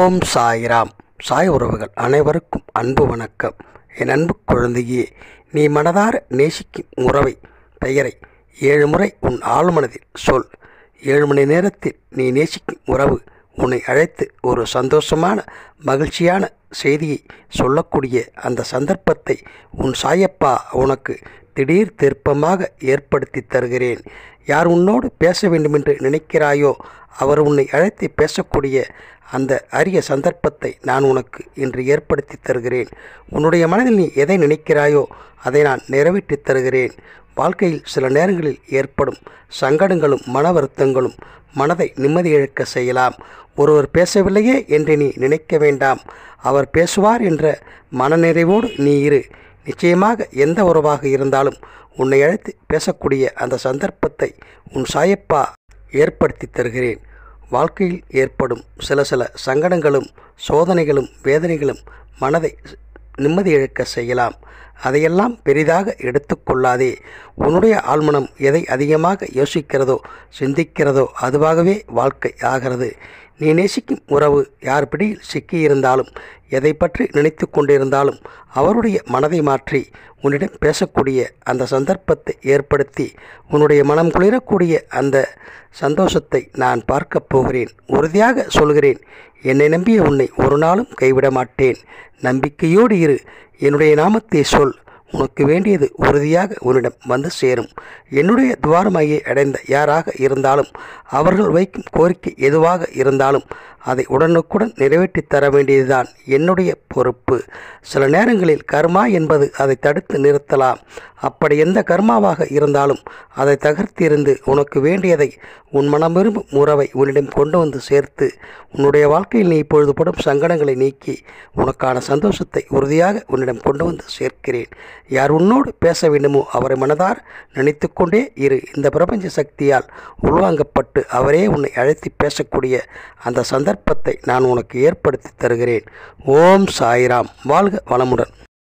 ஓம் சாய்ராம் சாய் உறவுகள் அனைவருக்கும் அன்பு வணக்கம் என் அன்பு குழந்தையே நீ மனதார நேசிக்கும் உறவை பெயரை ஏழு முறை உன் ஆழ்மனதில் சொல் ஏழு மணி நேரத்தில் நீ நேசிக்கும் உறவு உன்னை அழைத்து ஒரு சந்தோஷமான மகிழ்ச்சியான செய்தியை சொல்லக்கூடிய அந்த சந்தர்ப்பத்தை உன் சாயப்பா உனக்கு திடீர் திருப்பமாக ஏற்படுத்தி தருகிறேன் யார் உன்னோடு பேச வேண்டுமென்று நினைக்கிறாயோ அவர் உன்னை அழைத்து பேசக்கூடிய அந்த அரிய சந்தர்ப்பத்தை நான் உனக்கு இன்று ஏற்படுத்தி தருகிறேன் உன்னுடைய மனதில் நீ எதை நினைக்கிறாயோ அதை நான் நிறைவேற்றித் தருகிறேன் வாழ்க்கையில் சில நேரங்களில் ஏற்படும் சங்கடங்களும் மன வருத்தங்களும் மனதை நிம்மதி இழக்க செய்யலாம் ஒருவர் பேசவில்லையே என்று நீ நினைக்க வேண்டாம் அவர் பேசுவார் என்ற மனநிறைவோடு நீ இரு நிச்சயமாக எந்த உறவாக இருந்தாலும் உன்னை அழைத்து பேசக்கூடிய அந்த சந்தர்ப்பத்தை உன் சாயப்பா ஏற்படுத்தி தருகிறேன் வாழ்க்கையில் ஏற்படும் சில சில சங்கடங்களும் சோதனைகளும் வேதனைகளும் மனதை நிம்மதி இழக்க செய்யலாம் அதையெல்லாம் பெரிதாக எடுத்துக்கொள்ளாதே உன்னுடைய ஆழ்மனம் எதை அதிகமாக யோசிக்கிறதோ சிந்திக்கிறதோ அதுவாகவே வாழ்க்கை ஆகிறது நீ நேசிக்கும் உறவு யார் பிடியில் சிக்கியிருந்தாலும் எதை பற்றி நினைத்து கொண்டிருந்தாலும் அவருடைய மனதை மாற்றி உன்னிடம் பேசக்கூடிய அந்த சந்தர்ப்பத்தை ஏற்படுத்தி உன்னுடைய மனம் குளிரக்கூடிய அந்த சந்தோஷத்தை நான் பார்க்கப் போகிறேன் உறுதியாக சொல்கிறேன் என்னை நம்பிய உன்னை ஒரு நாளும் கைவிட மாட்டேன் நம்பிக்கையோடு இரு என்னுடைய நாமத்தை சொல் உனக்கு வேண்டியது உறுதியாக உன்னிடம் வந்து சேரும் என்னுடைய துவாரமையை அடைந்த யாராக இருந்தாலும் அவர்கள் வைக்கும் கோரிக்கை எதுவாக இருந்தாலும் அதை உடனுக்குடன் நிறைவேற்றித் தர வேண்டியதுதான் என்னுடைய பொறுப்பு சில நேரங்களில் கர்மா என்பது அதை தடுத்து நிறுத்தலாம் அப்படி எந்த கர்மாவாக இருந்தாலும் அதை தகர்த்திருந்து உனக்கு வேண்டியதை உன் மனம் விரும்பும் உறவை உன்னிடம் கொண்டு வந்து சேர்த்து உன்னுடைய வாழ்க்கையில் நீ இப்பொழுது படும் சங்கடங்களை நீக்கி உனக்கான சந்தோஷத்தை உறுதியாக உன்னிடம் கொண்டு வந்து சேர்க்கிறேன் யார் உன்னோடு பேச வேண்டுமோ அவரை மனதார் நினைத்து கொண்டே இரு இந்த பிரபஞ்ச சக்தியால் உள்வாங்கப்பட்டு அவரே உன்னை அழைத்து பேசக்கூடிய அந்த சந்தர்ப்பத்தை நான் உனக்கு ஏற்படுத்தி தருகிறேன் ஓம் சாய்ராம் வாழ்க வளமுடன்